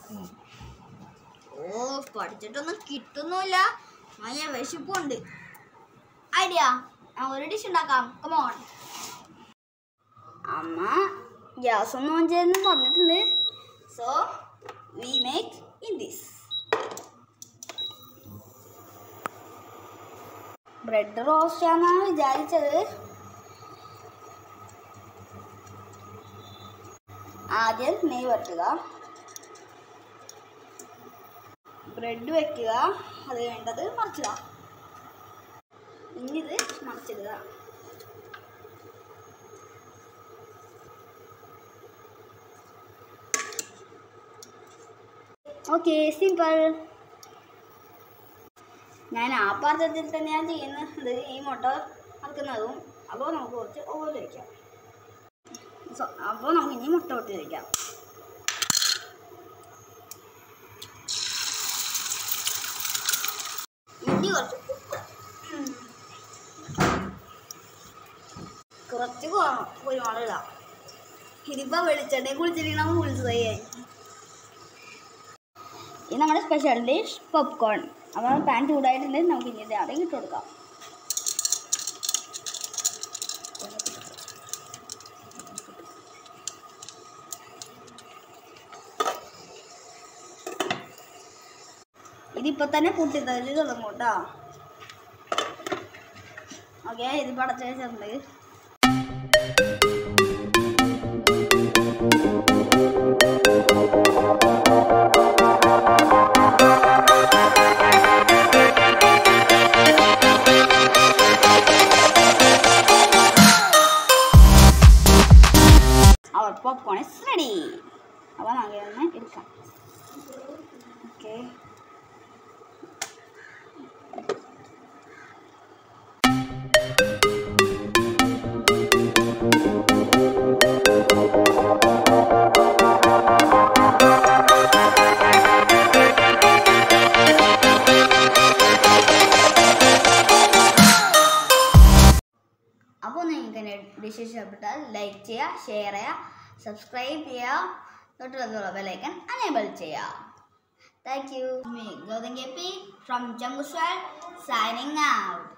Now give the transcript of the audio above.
ഓ പഠിച്ചിട്ടൊന്നും കിട്ടുന്നില്ല നല്ല വിശപ്പുണ്ട് ഐഡിയ ഞാൻ ഒരു ഡിഷ് ഉണ്ടാക്കാം കമോൺ അമ്മ ഗ്യാസ് ഒന്നും ഓൺ ചെയ്യുന്നു പറഞ്ഞിട്ടുണ്ട് so we make in this bread roast ആണെന്നാണ് വിചാരിച്ചത് ആദ്യം നെയ്യ് വറ്റുക ബ്രെഡ് വെക്കുക അത് വേണ്ടത് മറിച്ചിടുക ഇനി ഇത് മറിച്ചിടുക ഓക്കെ സിമ്പിൾ ഞാൻ ആ പാത്രത്തിൽ തന്നെയാണ് ചെയ്യുന്നത് ഈ മുട്ട വറുക്കുന്നതും അപ്പോൾ നമുക്ക് കുറച്ച് ഓയിൽ വയ്ക്കാം സോ അപ്പോൾ നമുക്ക് ഇനി മുട്ട പൊട്ടി വയ്ക്കാം ഇനി കുറച്ച് ഉപ്പ് ഉം. കുറച്ച് കുറവ് കുരുമുളക് ഇടാം ഇതിപ്പോൾ വെളിച്ചെണ്ണയെ കുളിച്ചിരിക്കണം നമുക്ക് വിളിച്ചതായി ഇത് നമ്മുടെ സ്പെഷ്യൽ ഡിഷ് പോപ്കോൺ അപ്പോൾ പാൻ ചൂടായിട്ടുണ്ട് നമുക്ക് ഇനി ഇത് ആദ്യം ഇട്ട് കൊടുക്കാം ഇതിപ്പോൾ തന്നെ പൊട്ടിത്തതിൽ തുടങ്ങും കേട്ടോ ഓക്കെ ഇതിപ്പോൾ അടച്ചു വെച്ചിട്ടുണ്ട് അവർ പോപ്കോൺ ഇസ് റെഡി അപ്പോൾ നമുക്ക് ഒന്ന് എടുക്കാം ഓക്കെ അപ്പോൾ നിങ്ങൾക്ക് എൻ്റെ ഡിഷ് ഇഷ്ടപ്പെട്ടാൽ ലൈക്ക് ചെയ്യുക ഷെയർ ചെയ്യുക സബ്സ്ക്രൈബ് ചെയ്യുക തൊട്ടുള്ള ബെലൈക്കൻ അനേബിൾ ചെയ്യുക thank you me Gautam K P from ജംഗുസ്വൽ സൈനിങ് ഔട്ട്